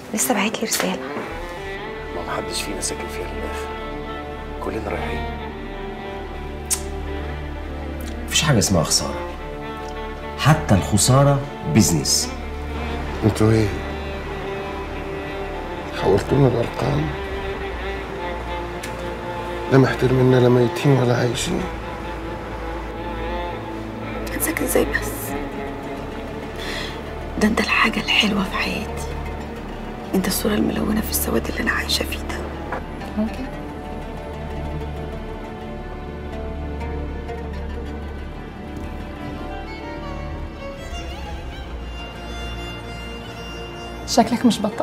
لسه بعت لي رساله ما محدش فينا ساكن فيها للاخر كلنا رايحين مفيش حاجة اسمها خسارة حتى الخسارة بيزنس انتوا ايه حولتونا الارقام لا محترميننا لا ميتين ولا عايشين هنساك ازاي بس ده انت الحاجه الحلوه في حياتي انت الصوره الملونه في السواد اللي انا عايشه فيه ده شكلك مش بطال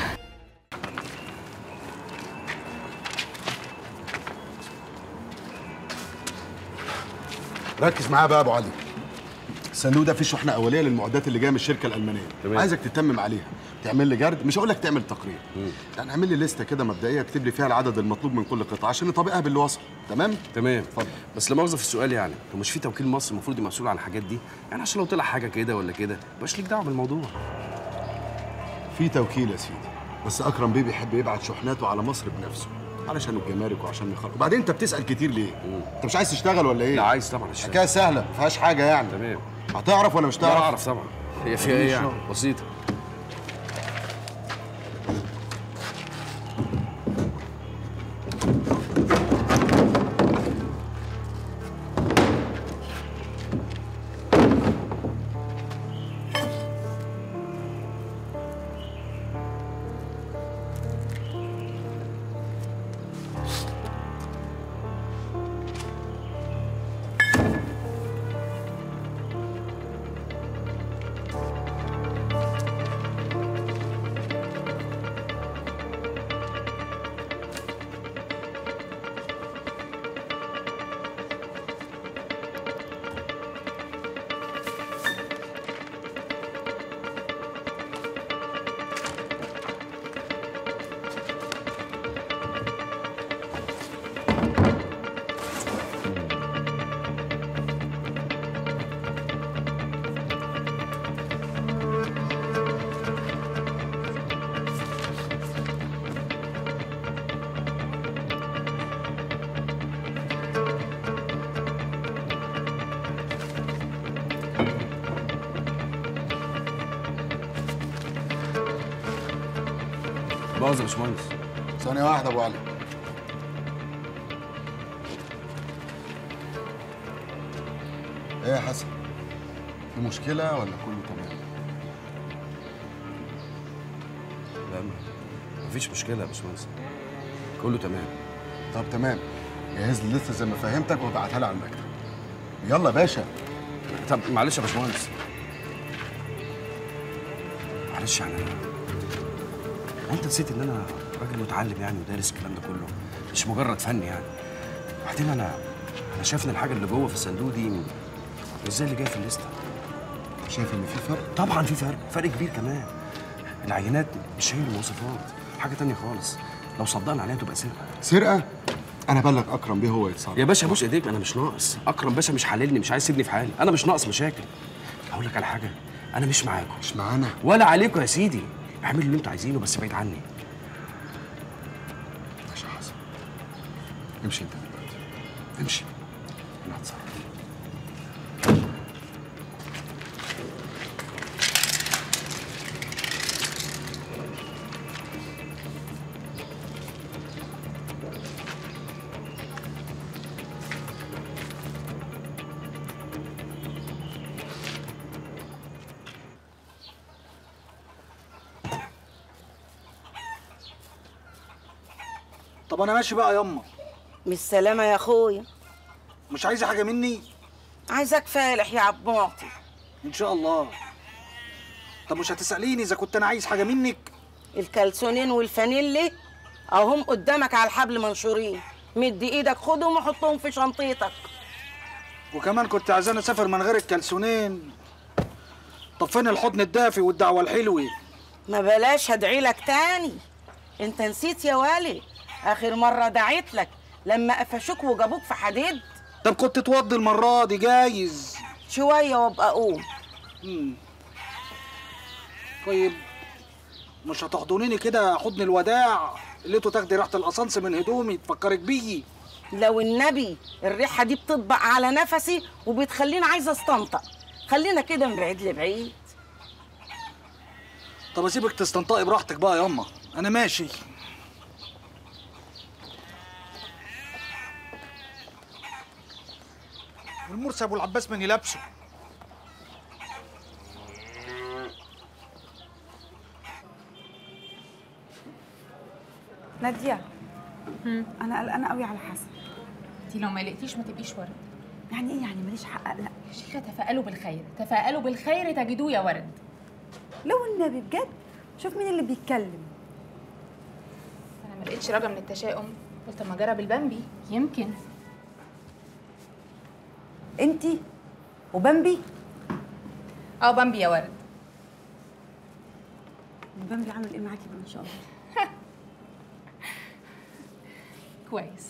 ركز معايا بقى يا ابو علي الصندوق ده فيه شحنه اوليه للمعدات اللي جايه من الشركه الالمانيه تمام. عايزك تتمم عليها تعمل لي جرد مش هقول لك تعمل تقرير يعني اعمل لي لسته كده مبدئيه اكتب لي فيها العدد المطلوب من كل قطعه عشان نطبقها باللي وصل تمام تمام بس لا مؤاخذه في السؤال يعني هو مش في توكيل مصر المفروض يبقى مسؤول عن الحاجات دي يعني عشان لو طلع حاجه كده ولا كده مبقاش ليك دعوه بالموضوع في توكيل يا سيدي بس اكرم بيه بيحب يبعت شحناته على مصر بنفسه علشان الجمارك وعشان يخرج وبعدين انت بتسال كتير ليه انت مش عايز تشتغل ولا ايه لا عايز طبعا اشتغل حكايه سهله ما فيهاش حاجه يعني تمام هتعرف ولا مش لا تعرف اعرف طبعا هي فيها ايه يعني بسيطه مؤاخذه يا باشمهندس ثانيه واحده يا ابو علي ايه يا حسن في مشكله ولا كله تمام لا ما- مفيش مشكله يا باشمهندس كله تمام طب تمام جهز لي لسه زي ما فهمتك وابعتها لي على المكتب يلا يا باشا طب معلش يا باشمهندس معلش يعني انا هو انت نسيت ان انا راجل متعلم يعني ودارس الكلام ده كله مش مجرد فن يعني وبعدين انا انا شايف ان الحاجه اللي جوه في الصندوق دي مش زي اللي جايه في الليسته شايف ان في فرق طبعا في فرق فرق كبير كمان العينات مش هي المواصفات حاجه تانية خالص لو صدقنا عليها تبقى سرقه سرقه انا بلغ اكرم بيه هو يتصرف يا باشا بوس ايديك انا مش ناقص اكرم باشا مش حللني مش عايز يسيبني في حالي انا مش ناقص مشاكل هقول لك على حاجه انا مش معاكم مش معانا ولا عليكم يا سيدي اعملوا اللي انتوا عايزينه بس بعيد عني ماشي يا حسن امشي انت دلوقتي امشي انا هتصرف طب انا ماشي بقى يما بالسلامة يا اخويا مش عايزه حاجه مني عايزك فالح يا عباطي ان شاء الله طب مش هتساليني اذا كنت انا عايز حاجه منك الكلسونين والفانيلي اهم قدامك على الحبل منشورين مد ايدك خدهم وحطهم في شنطتك وكمان كنت عايزاني اسافر من غير الكلسونين طب فين الحضن الدافي والدعوه الحلوه ما بلاش هدعي لك تاني انت نسيت يا والي اخر مرة دعيت لك لما قفشوك وجابوك في حديد طب كنت توضي المره دي جايز شوية وابقى اقوم مم. طيب مش هتحضنيني كده حضن الوداع اللي انتوا تاخدي ريحه القصنص من هدومي تفكرك بيي لو النبي الريحه دي بتطبق على نفسي وبتخليني عايزه استنطق خلينا كده من بعيد لبعيد طب اسيبك تستنطقي براحتك بقى ياما انا ماشي المرسي ابو العباس من يلبسه ناديه انا قلقانه قوي على حسن انت لو ما لقيتيش ما تبقيش ورد يعني ايه يعني ماليش حق اقلق يا شيخه تفائلوا بالخير تفائلوا بالخير تجدوه يا ورد لو النبي بجد شوف مين اللي بيتكلم انا ما لقيتش رجا من التشاؤم قلت اما اجرب البامبي يمكن انتي وبامبي اه بامبي يا ورد بامبي عامل ايه معاكي بقى ان شاء الله كويس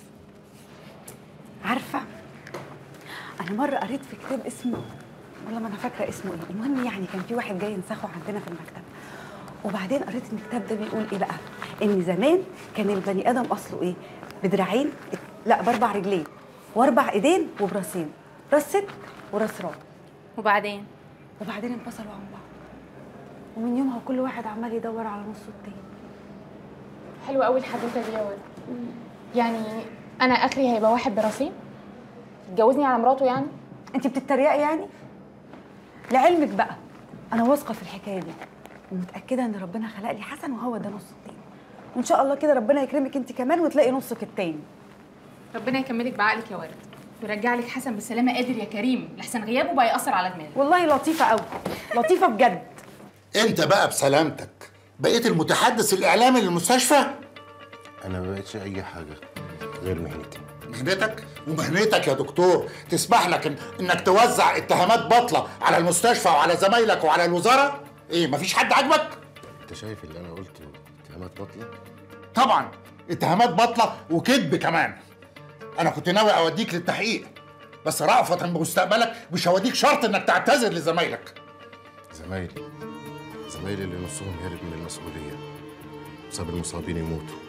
عارفه انا مره قريت في كتاب اسمه والله ما انا فاكره اسمه ايه المهم يعني كان في واحد جاي ينسخه عندنا في المكتب وبعدين قريت ان الكتاب ده بيقول ايه بقى ان زمان كان البني ادم اصله ايه بدراعين لا باربع رجلين واربع ايدين وبراسين راس ست وراس راجل وبعدين وبعدين انفصلوا عن بعض ومن يومها كل واحد عمال يدور على نصه التاني حلوه قوي الحدوته دي يا ورد يعني انا اخري هيبقى واحد براسين اتجوزني على مراته يعني انت بتتريقي يعني لعلمك بقى انا واثقه في الحكايه دي ومتاكده ان ربنا خلق لي حسن وهو ده نص التاني وان شاء الله كده ربنا يكرمك انت كمان وتلاقي نصك التاني ربنا يكملك بعقلك يا ورد ويرجع لك حسن بالسلامه قادر يا كريم لحسن غيابه بقى ياثر على دماغي والله لطيفه قوي لطيفه بجد انت بقى بسلامتك بقيت المتحدث الاعلامي للمستشفى انا ما بقتش اي حاجه غير مهنتي مهنتك ومهنتك يا دكتور تسمح لك إن انك توزع اتهامات باطله على المستشفى وعلى زمايلك وعلى الوزاره ايه مفيش حد عاجبك انت شايف اللي انا قلته اتهامات باطله طبعا اتهامات باطله وكذب كمان انا كنت ناوي اوديك للتحقيق بس رأفة بمستقبلك مش هوديك شرط انك تعتذر لزمايلك زمايلي زمايلي اللي نصهم هرب من المسؤوليه بسبب المصابين يموتوا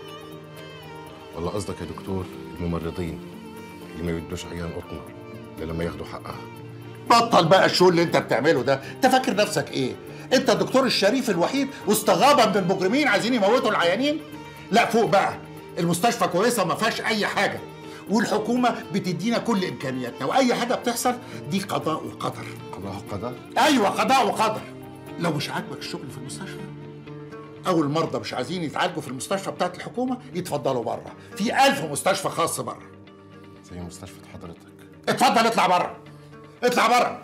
ولا قصدك يا دكتور الممرضين اللي ما بيدوش عيان قطنه الا لما ياخدوا حقها بطل بقى الشغل اللي انت بتعمله ده انت فاكر نفسك ايه انت الدكتور الشريف الوحيد واستغاثه من المجرمين عايزين يموتوا العيانين لا فوق بقى المستشفى كويسه ما فيهاش اي حاجه والحكومه بتدينا كل امكانياتنا واي حاجه بتحصل دي قضاء وقدر قضاء قدر ايوه قضاء وقدر لو مش عاجبك الشغل في المستشفى او المرضى مش عايزين يتعالجوا في المستشفى بتاعت الحكومه يتفضلوا بره في ألف مستشفى خاص بره زي مستشفى حضرتك اتفضل اطلع بره اطلع بره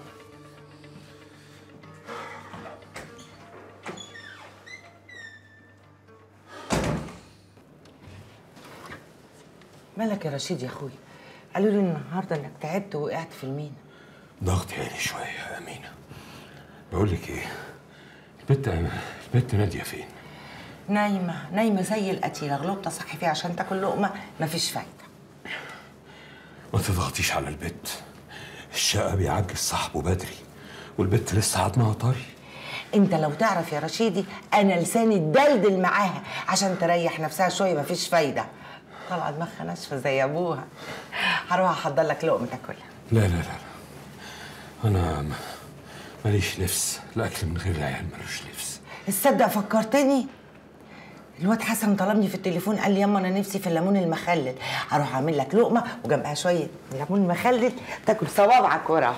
مالك يا رشيد يا اخويا قالوا لي النهارده انك تعبت ووقعت في المينا ضغطي عالي شوية يا أمينة بقول لك إيه البت البت نادية فين؟ نايمه نايمه زي القتيله غلبت اصحي فيها عشان تاكل لقمه مفيش فايده ما تضغطيش على البت الشقة بيعجز صاحبه بدري والبت لسه عضمها طري انت لو تعرف يا رشيدي انا لساني اتدلدل معاها عشان تريح نفسها شويه مفيش فايده طالعه دماغها ناشفه زي ابوها هروح احضر لك لقمه تاكلها لا لا لا لا. أنا م- ماليش نفس الأكل من غير العيال ملوش نفس تصدق فكرتني الواد حسن طلبني في التليفون قال لي ياما انا نفسي في الليمون المخلل هروح اعمل لك لقمه وجنبها شويه ليمون مخلل تاكل صوابعك وراه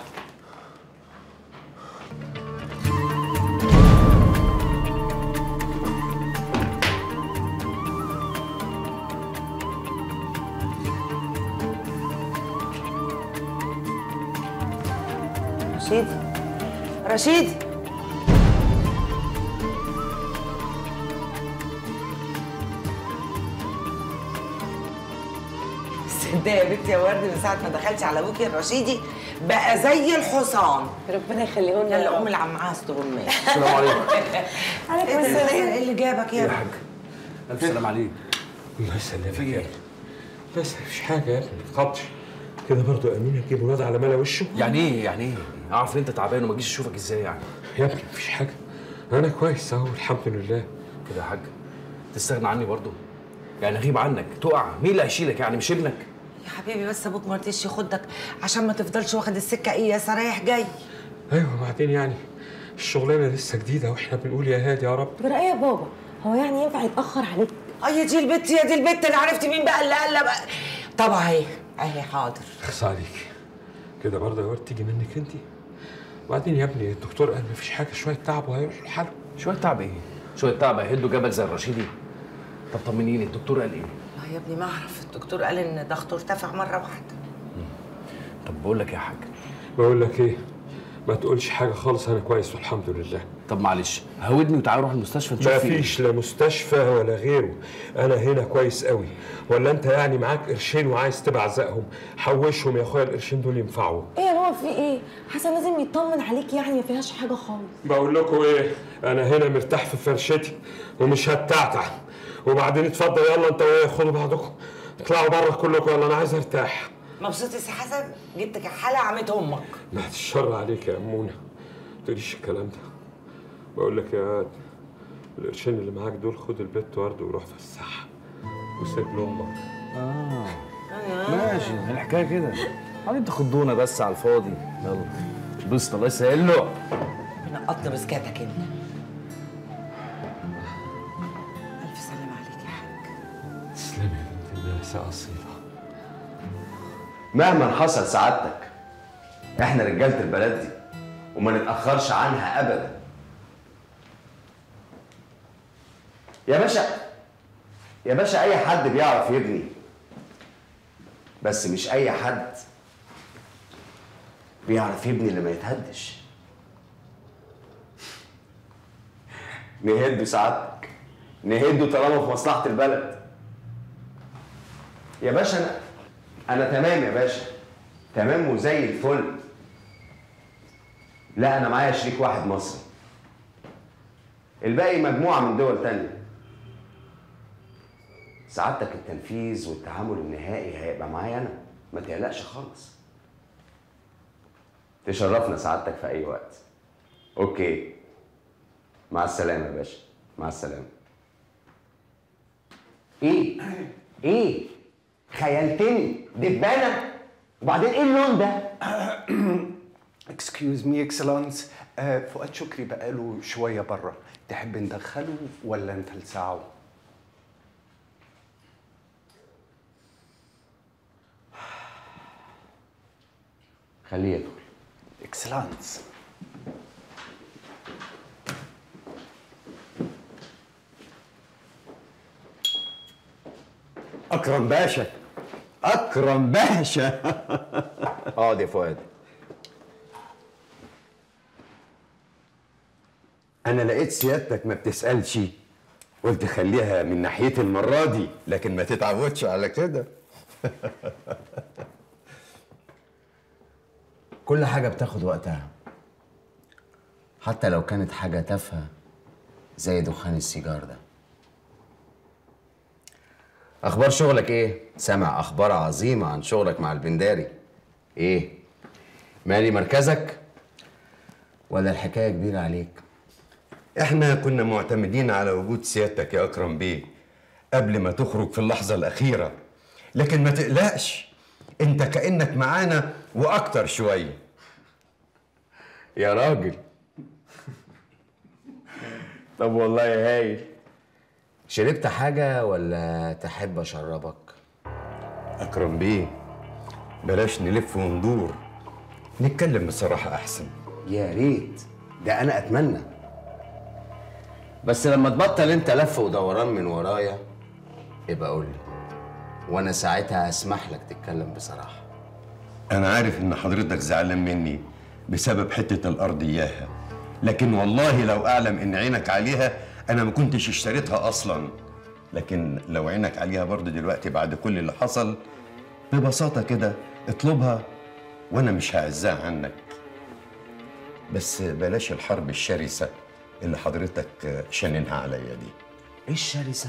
رشيدي رشيدي صدق يا بنتي يا ورد من ساعه ما دخلتي على ابوكي الرشيدي بقى زي الحصان ربنا يخليه لنا يلا قومي العم عاصته امي السلام عليكم عليكم ايه السلام اللي جابك يا يا ابني؟ حاج الف سلام عليك الله يسلمك يا ابني بس مفيش حاجة يا ابني ما تخضش كده برضه أمينة تجيب الواد على ملا وشه يعني ايه يعني ايه اعرف ان انت تعبان وما اجيش اشوفك ازاي يعني يا ابني مفيش حاجة أنا كويس أهو الحمد لله كده يا حاج تستغنى عني برضه يعني اغيب عنك تقع مين اللي هيشيلك يعني مش ابنك يا حبيبي بس ابوك ما رضيش ياخدك عشان ما تفضلش واخد السكه ايه يا رايح جاي ايوه بعدين يعني الشغلانه لسه جديده واحنا بنقول يا هادي يا رب جرى ايه يا بابا هو يعني ينفع يتاخر عليك اه يا دي البت يا دي البت انا عرفت مين بقى اللي قال بقى طب اهي اهي حاضر اخص عليك كده برضه يا ورد تيجي منك انت وبعدين يا ابني الدكتور قال مفيش حاجه شويه تعب وهيروح لحاله شويه تعب ايه شويه تعب هيهدوا جبل زي الرشيدي طب طمنيني الدكتور قال ايه والله يا ابني ما اعرف الدكتور قال ان ضغطه ارتفع مره واحده طب بقول لك يا حاج بقول لك ايه ما تقولش حاجه خالص انا كويس والحمد لله طب معلش هودني وتعالى نروح المستشفى نشوف ما في إيه. فيش لا مستشفى ولا غيره انا هنا كويس قوي ولا انت يعني معاك قرشين وعايز تبعزقهم حوشهم يا اخويا القرشين دول ينفعوا ايه يا بابا في ايه حسن لازم يطمن عليك يعني ما فيهاش حاجه خالص بقول لكم ايه انا هنا مرتاح في فرشتي ومش هتعتع وبعدين اتفضل يلا انت وايه خدوا بعضكم اطلعوا بره كلكم يلا انا عايز ارتاح مبسوط يا سي حسن جبت كحاله عمت امك بعد الشر عليك يا امونه ما تقوليش الكلام ده بقول لك يا واد القرشين اللي معاك دول خد البت ورد وروح فسحها وسيب لامك اه ماشي الحكايه كده قاعدين تخضونا بس على الفاضي يلا بسط الله يسهل له نقطنا بسكاتك انت الف سلام عليك يا حاج تسلمي يا بنت الناس يا اصيله مهما حصل سعادتك احنا رجاله البلد دي وما نتاخرش عنها ابدا يا باشا يا باشا اي حد بيعرف يبني بس مش اي حد بيعرف يبني اللي ما يتهدش نهده سعادتك نهده طالما في مصلحه البلد يا باشا انا انا تمام يا باشا تمام وزي الفل لا انا معايا شريك واحد مصري الباقي مجموعه من دول تانية سعادتك التنفيذ والتعامل النهائي هيبقى معايا انا ما تقلقش خالص تشرفنا سعادتك في اي وقت اوكي مع السلامه يا باشا مع السلامه ايه ايه خيلتني دبانه وبعدين ايه اللون ده اكسكيوز مي اكسلانس فؤاد شكري بقاله شويه بره تحب ندخله ولا نفلسعه خليه يدخل اكسلانس اكرم باشا اكرم باشا اقعد يا فؤاد انا لقيت سيادتك ما بتسالش قلت خليها من ناحيتي المره دي لكن ما تتعودش على كده كل حاجة بتاخد وقتها حتى لو كانت حاجة تافهة زي دخان السيجار ده أخبار شغلك إيه؟ سامع أخبار عظيمة عن شغلك مع البنداري إيه؟ مالي مركزك؟ ولا الحكاية كبيرة عليك؟ احنا كنا معتمدين على وجود سيادتك يا اكرم بيه قبل ما تخرج في اللحظه الاخيره لكن ما تقلقش انت كانك معانا واكتر شويه يا راجل طب والله يا هايل شربت حاجة ولا تحب أشربك؟ اكرم بيه بلاش نلف وندور نتكلم بصراحه احسن يا ريت ده أنا أتمنى بس لما تبطل أنت لف ودوران من ورايا يبقى قول لي وأنا ساعتها هسمح لك تتكلم بصراحة انا عارف ان حضرتك زعلان مني بسبب حته الارض اياها لكن والله لو اعلم ان عينك عليها انا ما كنتش اشتريتها اصلا لكن لو عينك عليها برضه دلوقتي بعد كل اللي حصل ببساطه كده اطلبها وانا مش هعزها عنك بس بلاش الحرب الشرسه اللي حضرتك شننها عليا دي إيه الشرسة؟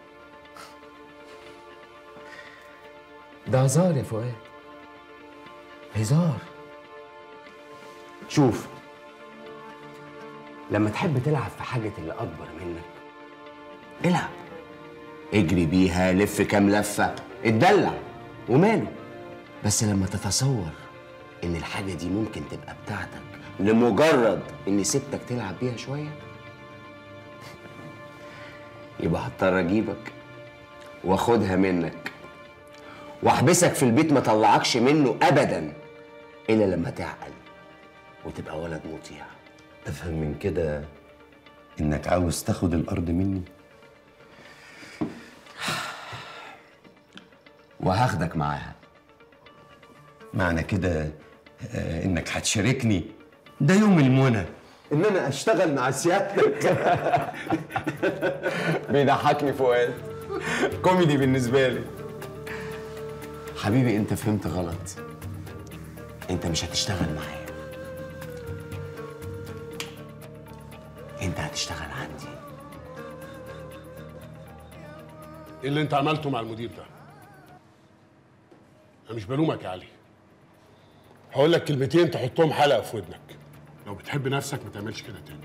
ده هزار يا فؤاد هزار شوف لما تحب تلعب في حاجة اللي أكبر منك العب اجري بيها لف كام لفه اتدلع وماله بس لما تتصور ان الحاجه دي ممكن تبقى بتاعتك لمجرد اني سبتك تلعب بيها شويه يبقى هضطر اجيبك واخدها منك واحبسك في البيت ما طلعكش منه ابدا الا لما تعقل وتبقى ولد مطيع افهم من كده انك عاوز تاخد الارض مني وهاخدك معاها معنى كده آه، انك هتشاركني ده يوم المنى ان انا اشتغل مع سيادتك بيضحكني فؤاد كوميدي بالنسبه لي حبيبي انت فهمت غلط انت مش هتشتغل معايا انت هتشتغل عندي ايه اللي انت عملته مع المدير ده؟ انا مش بلومك يا علي هقول لك كلمتين تحطهم حلقه في ودنك لو بتحب نفسك ما تعملش كده تاني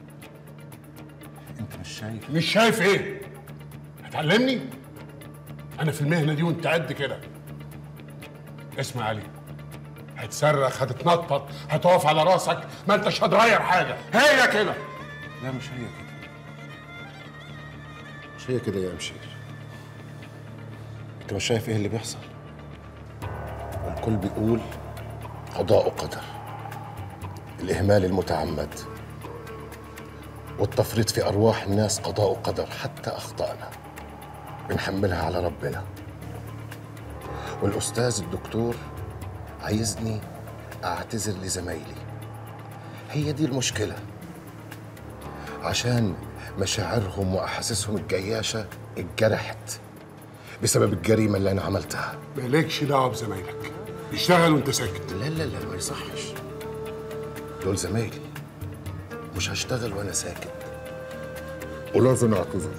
انت مش شايف مش شايف ايه؟ هتعلمني؟ انا في المهنه دي وانت قد كده اسمع يا علي هتصرخ هتتنطط هتقف على راسك ما انتش هتغير حاجه هي كده لا مش هي كده مش هي كده يا امشير انت مش شايف ايه اللي بيحصل الكل بيقول قضاء قدر الاهمال المتعمد والتفريط في ارواح الناس قضاء قدر حتى اخطائنا بنحملها على ربنا والاستاذ الدكتور عايزني اعتذر لزمايلي هي دي المشكله عشان مشاعرهم واحاسيسهم الجياشه اتجرحت بسبب الجريمه اللي انا عملتها مالكش دعوه بزمايلك اشتغل وانت ساكت لا لا لا ما يصحش دول زمايلي مش هشتغل وانا ساكت ولازم اعتذر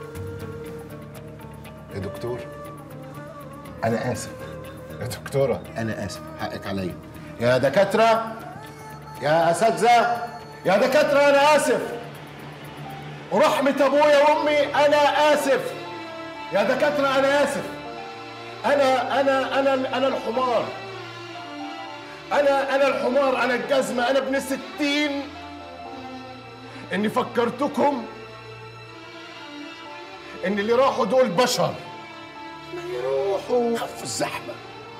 يا دكتور انا اسف يا دكتوره انا اسف حقك عليا يا دكاتره يا اساتذه يا دكاتره انا اسف ورحمه ابويا وامي انا اسف يا دكاتره انا اسف انا انا انا انا الحمار انا انا الحمار انا الجزمه انا ابن ستين اني فكرتكم ان اللي راحوا دول بشر ما يروحوا خف الزحمه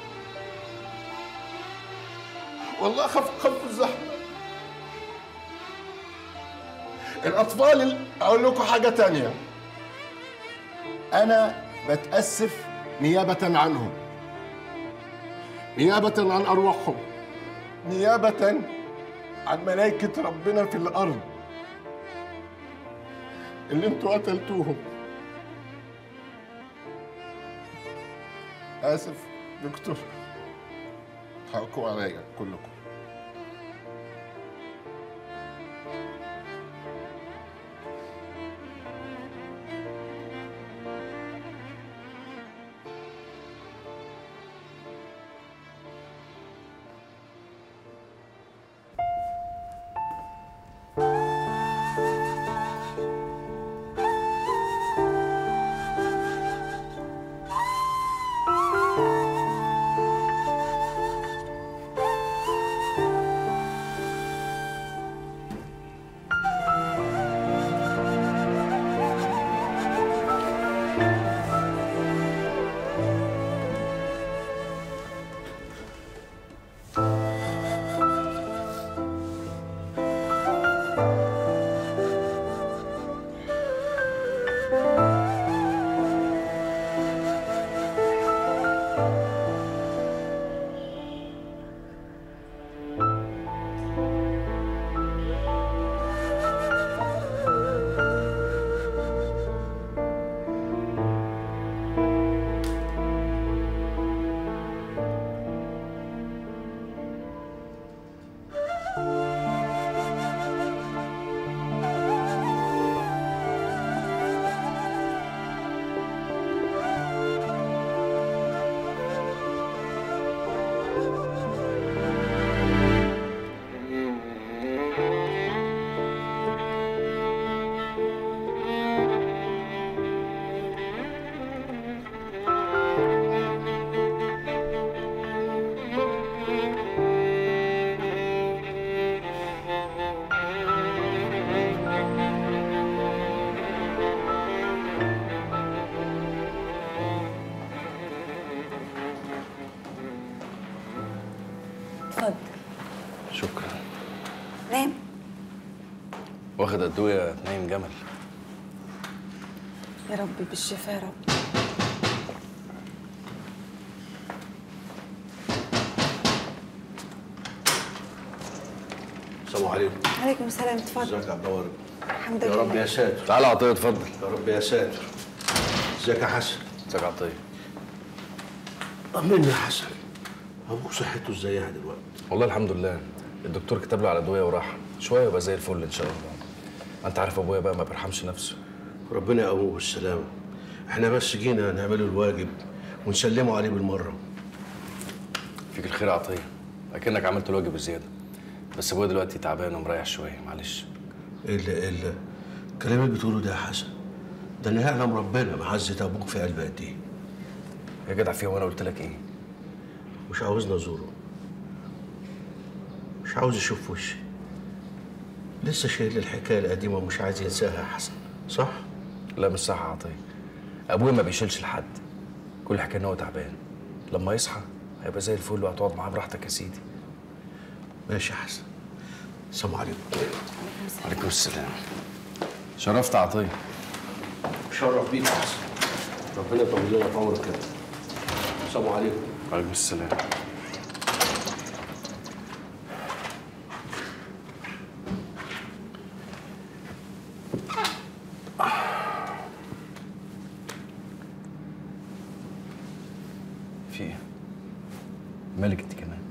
والله خف خف الزحمه الاطفال ال- اقول لكم حاجه تانية انا بتاسف نيابه عنهم نيابه عن ارواحهم نيابه عن ملائكه ربنا في الارض اللي انتوا قتلتوهم اسف دكتور حقكم عليا كلكم واخد ادويه نايم جمل يا رب بالشفاء يا رب السلام عليكم عليكم السلام اتفضل ازيك يا عبد الوهاب الحمد يا لله رب يا ساتر تعالى عطيه اتفضل يا رب يا ساتر ازيك يا حسن ازيك يا عطيه طمني يا حسن ابوك صحته ازيها دلوقتي والله الحمد لله الدكتور كتب له على ادويه وراح شويه يبقى زي الفل ان شاء الله انت عارف ابويا بقى ما بيرحمش نفسه ربنا يقومه بالسلامه احنا بس جينا نعمله الواجب ونسلمه عليه بالمره فيك الخير يا عطيه اكنك عملت الواجب بزياده بس ابويا دلوقتي تعبان ومريح شويه معلش الا الا الكلام اللي بتقوله ده يا حسن ده انا يعلم ربنا معزه ابوك في قلب قد ايه يا جدع فيها وانا قلت لك ايه مش عاوزني ازوره مش عاوز اشوف وشي لسه شايل الحكايه القديمه ومش عايز ينساها يا حسن صح لا مش صح يا عطيه ابويا ما بيشيلش لحد كل حكايه ان هو تعبان لما يصحى هيبقى زي الفل وهتقعد معاه براحتك يا سيدي ماشي يا حسن السلام عليكم وعليكم السلام شرفت يا عطيه شرف بيك يا حسن ربنا يطول لنا في عمرك كده السلام عليكم وعليكم السلام في ايه؟ مالك انت كمان؟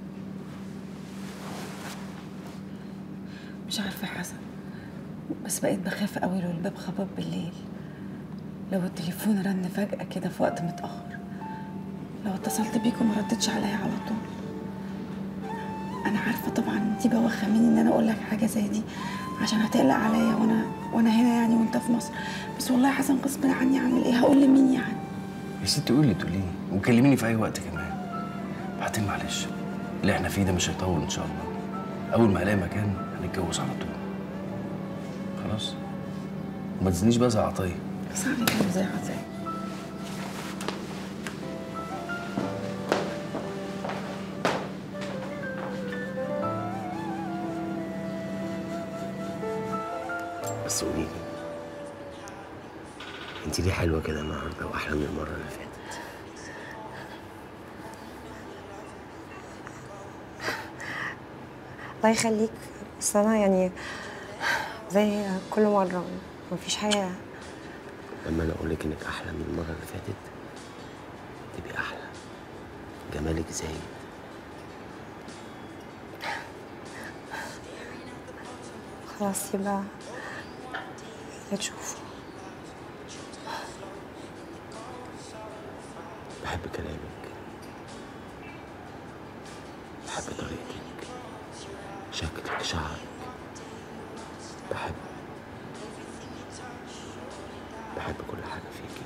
مش عارفه يا حسن بس بقيت بخاف قوي لو الباب خبط بالليل لو التليفون رن فجأة كده في وقت متأخر لو اتصلت بيك وما ردتش عليا على طول انا عارفه طبعا انتي بوخه مني ان انا اقول لك حاجه زي دي عشان هتقلق عليا وانا وانا هنا يعني وانت في مصر بس والله يا حسن غصب عني اعمل ايه هقول لمين يعني يا ستي قولي تقولي وكلميني في اي وقت كمان بعدين معلش اللي احنا فيه ده مش هيطول ان شاء الله اول ما الاقي مكان هنتجوز على طول خلاص وما تزنيش بقى زي عطيه بس عليك انا زي عزاي بس قولي لي انت ليه حلوه كده النهارده واحلى من المره اللي فاتت الله يخليك بس انا يعني زي كل مره مفيش حاجه لما انا اقول لك انك احلى من المره اللي فاتت تبقي احلى جمالك زايد خلاص يبقى هتشوفوا بحب كلامك بحب طريقتك شكلك شعرك بحب بحب كل حاجة فيكي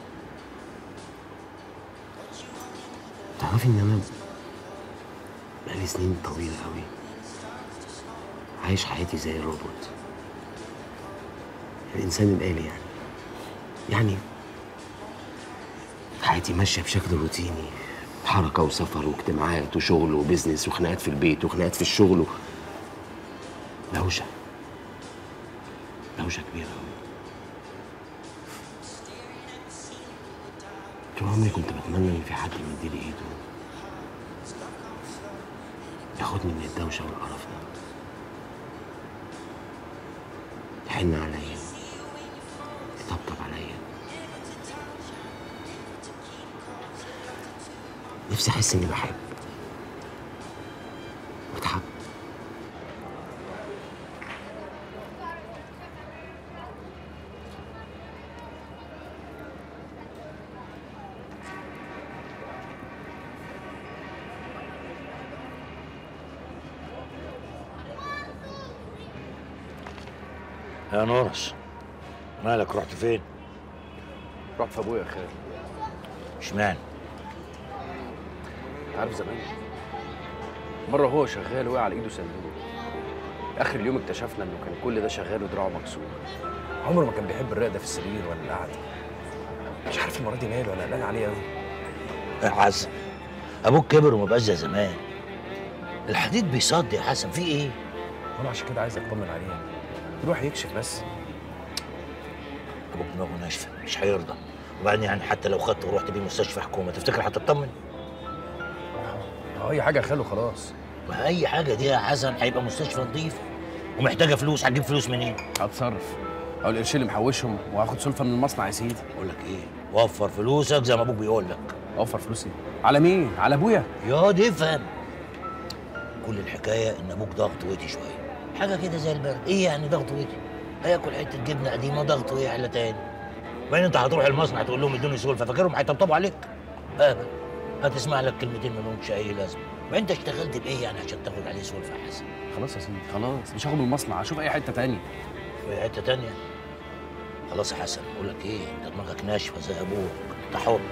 تعرفي ان انا بقالي سنين طويلة قوي عايش حياتي زي الروبوت الانسان الآلي يعني يعني حياتي ماشية بشكل روتيني حركة وسفر واجتماعات وشغل وبزنس وخناقات في البيت وخناقات في الشغل و... دوشة دوشة كبيرة أوي طول عمري كنت بتمنى إن في حد يمدلي إيده ياخدني من الدوشة والقرف ده يحن عليا يطبطب عليا نفسي احس اني بحب بتحب يا نورس مالك رحت فين؟ رحت في ابويا يا خالد اشمعنى؟ عارف زمان مرة هو شغال وقع على ايده صندوق اخر اليوم اكتشفنا انه كان كل ده شغال ودراعه مكسور عمره ما كان بيحب الرقدة في السرير ولا القعدة مش عارف المرة دي ماله ولا قلقان عليه قوي يا حسن ابوك كبر وما بقاش زي زمان الحديد بيصدي يا حسن في ايه؟ وانا عشان كده عايز اطمن عليه يروح يكشف بس ابوك دماغه ناشفه مش هيرضى وبعدين يعني حتى لو خدته ورحت بيه مستشفى حكومه تفتكر هتطمن؟ اي حاجه يا خالو خلاص واي حاجه دي يا حسن هيبقى مستشفى نظيف ومحتاجه فلوس هتجيب فلوس منين؟ هتصرف او القرشين اللي محوشهم وهاخد سلفه من المصنع يا سيدي بقول لك ايه وفر فلوسك زي ما ابوك بيقول لك اوفر فلوسي على مين على ابويا يا دي افهم كل الحكايه ان ابوك ضغط ويتي شويه حاجه كده زي البرد ايه يعني ضغط ويتي هياكل حته جبنه قديمه ضغط ويعلى تاني وبعدين انت هتروح المصنع تقول لهم ادوني سلفه فاكرهم هيطبطبوا عليك ابدا هتسمع لك كلمتين ما لهمش اي لازمه وانت اشتغلت بايه يعني عشان تاخد عليه سلفه يا حسن خلاص يا سيدي خلاص مش هاخد من المصنع اشوف اي حته تانية في حته تانية خلاص يا حسن بقول لك ايه انت دماغك ناشفه زي ابوك انت حر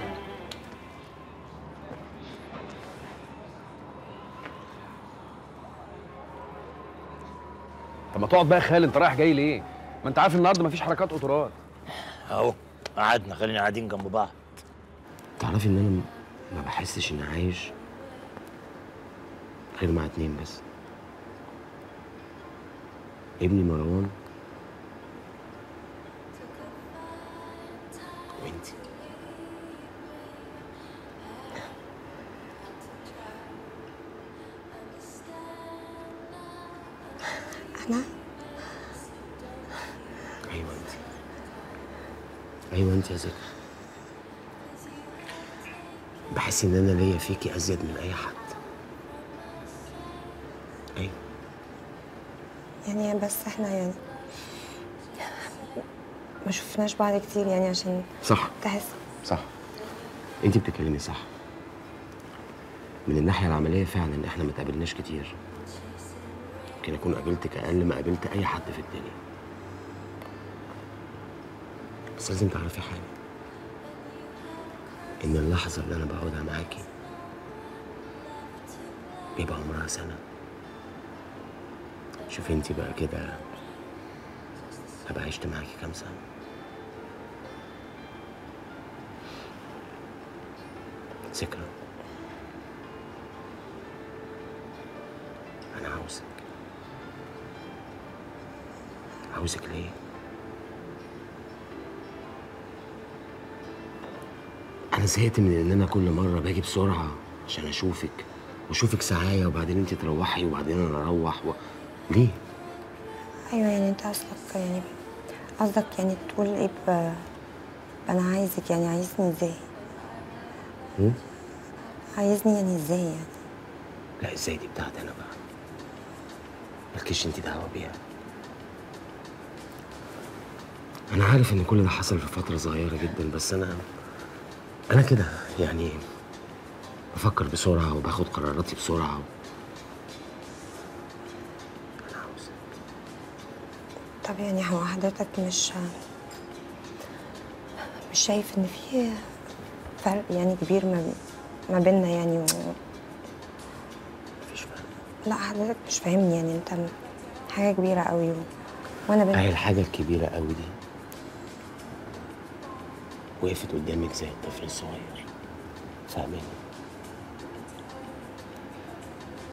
طب ما تقعد بقى يا خالد انت رايح جاي ليه ما انت عارف النهارده مفيش حركات قطارات اهو قعدنا خلينا قاعدين جنب بعض تعرفي ان انا م- ما بحسش اني عايش غير مع اتنين بس ابني مروان وانتي انا ايوه انت ايوه انت يا ذكر بحس ان انا ليا فيكي ازيد من اي حد ايوه يعني بس احنا يعني ما شفناش بعض كتير يعني عشان صح تحس صح انت بتتكلمي صح من الناحيه العمليه فعلا احنا ما تقابلناش كتير يمكن اكون قابلتك اقل ما قابلت اي حد في الدنيا بس لازم تعرفي حاجه ان اللحظه اللي انا بقعدها معاكي بيبقى عمرها سنه شوفي انت بقى كده هبقى عشت معاكي كام سنه ذكرى انا عاوزك عاوزك ليه انا زهقت من ان انا كل مره باجي بسرعه عشان اشوفك واشوفك ساعايه وبعدين انت تروحي وبعدين انا اروح و... ليه ايوه يعني انت اصلك يعني قصدك يعني تقول ايه ب... انا عايزك يعني عايزني ازاي هم؟ عايزني يعني ازاي يعني لا ازاي دي بتاعتي انا بقى مالكيش انت دعوه بيها انا عارف ان كل ده حصل في فتره صغيره جدا بس انا انا كده يعني بفكر بسرعه وباخد قراراتي بسرعه طب يعني هو حضرتك مش مش شايف ان في فرق يعني كبير ما ما بيننا يعني و... مفيش فرق لا حضرتك مش فاهمني يعني انت حاجه كبيره قوي و... وانا بنت اهي الحاجه الكبيره قوي دي وقفت قدامك زي الطفل الصغير فاهماني